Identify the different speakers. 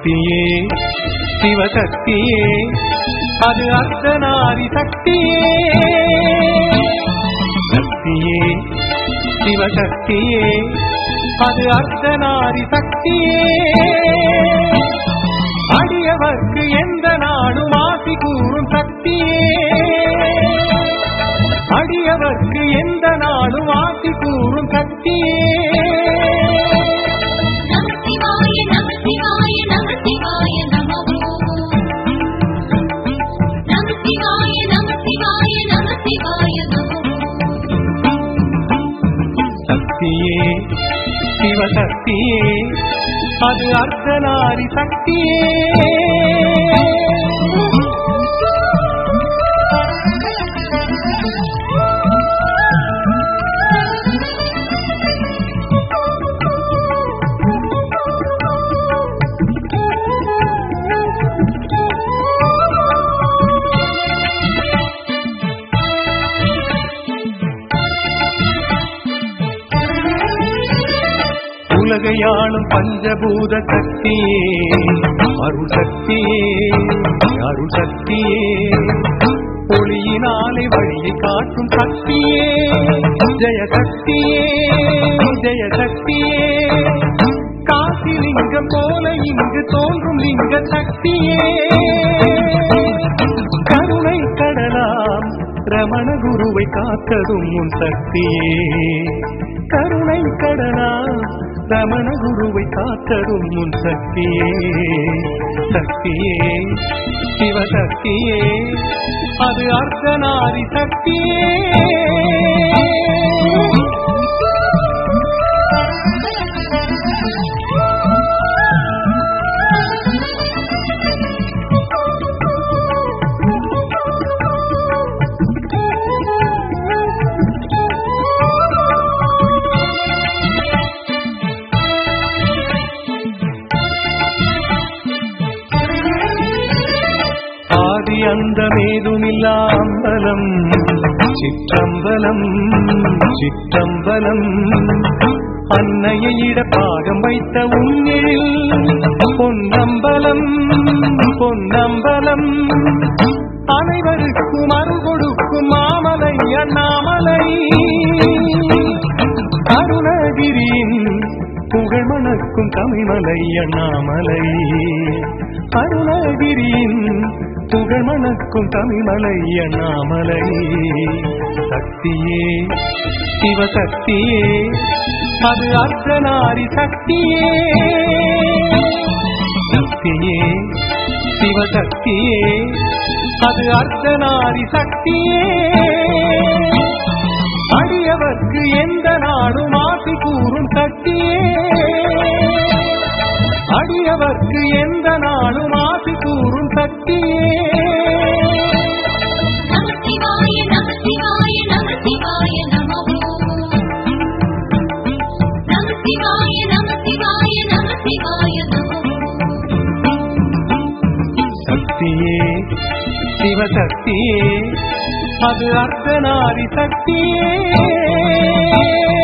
Speaker 1: சக்தியே சிவசக்தியே அது அர்த்தநாரி சக்தியே சக்தியே சிவசக்தியே அது அர்த்தநாரி சக்தியே அடியவர்க்கு எந்த நாடும் ஆசி கூறும் சக்தியே அடியவர்க்கு எந்த நாடும் ஆசி கூறும் சக்தியே
Speaker 2: நம சிவாய நம சிவாய நம சிவாய நமோ நம சிவாய நம சிவாய நம சிவாய நமோ
Speaker 1: சக்தியே சிவசக்தியே அது அர்த்தநாரி சக்தியே உலகையாளும் பஞ்சபூத சக்தியே அருள் சக்தியே அருள் சக்தியே ஒளியினாலே வழியை காட்டும் சக்தியே ஜெய சக்தியே ஜெய சக்தியே காசி லிங்கம் போல இங்கு தோன்றும் லிங்க சக்தியே கருணை கடலாம் ரமண குருவை காத்ததும் உன் சக்தியே கருணை கடலாம் ரமண குருவை காத்ததும் உன் சக்தியே சக்தியே சிவசக்தியே அது அர்த்தநாரி சக்தியே ஆதி அந்தமேதுமில்லா அம்பலம் சிற்றம்பலம் சிற்றம்பலம் அன்னையை இட பாகம் வைத்த உன்னில் பொன்னம்பலம் பொன்னம்பலம் அனைவருக்கும் அருள் கொடுக்கும் மாமலை அண்ணாமலை அருணகிரியின் புகழ் மணக்கும் தமிழ்மலை அண்ணாமலை அருணகிரியின் புகழ் மணக்கும் தமிழ்மலை அண்ணாமலை சக்தியே சிவசக்தியே அது அர்த்தநாரி சக்தியே சக்தியே சிவசக்தியே அது அர்த்தநாரி சக்தியே அடியவர்க்கு எந்த நாடும் ஆசி கூறும் சக்தியே அடியவர்க்கு எந்த நாடும் ஆசி கூறும் சக்தியே
Speaker 2: நம சிவாய நம சிவாய நம சிவாய நமோ நம சிவாய நம சிவாய நம சிவாய நமோ
Speaker 1: சக்தியே சிவசக்தியே அது அர்த்தநாரி சக்தியே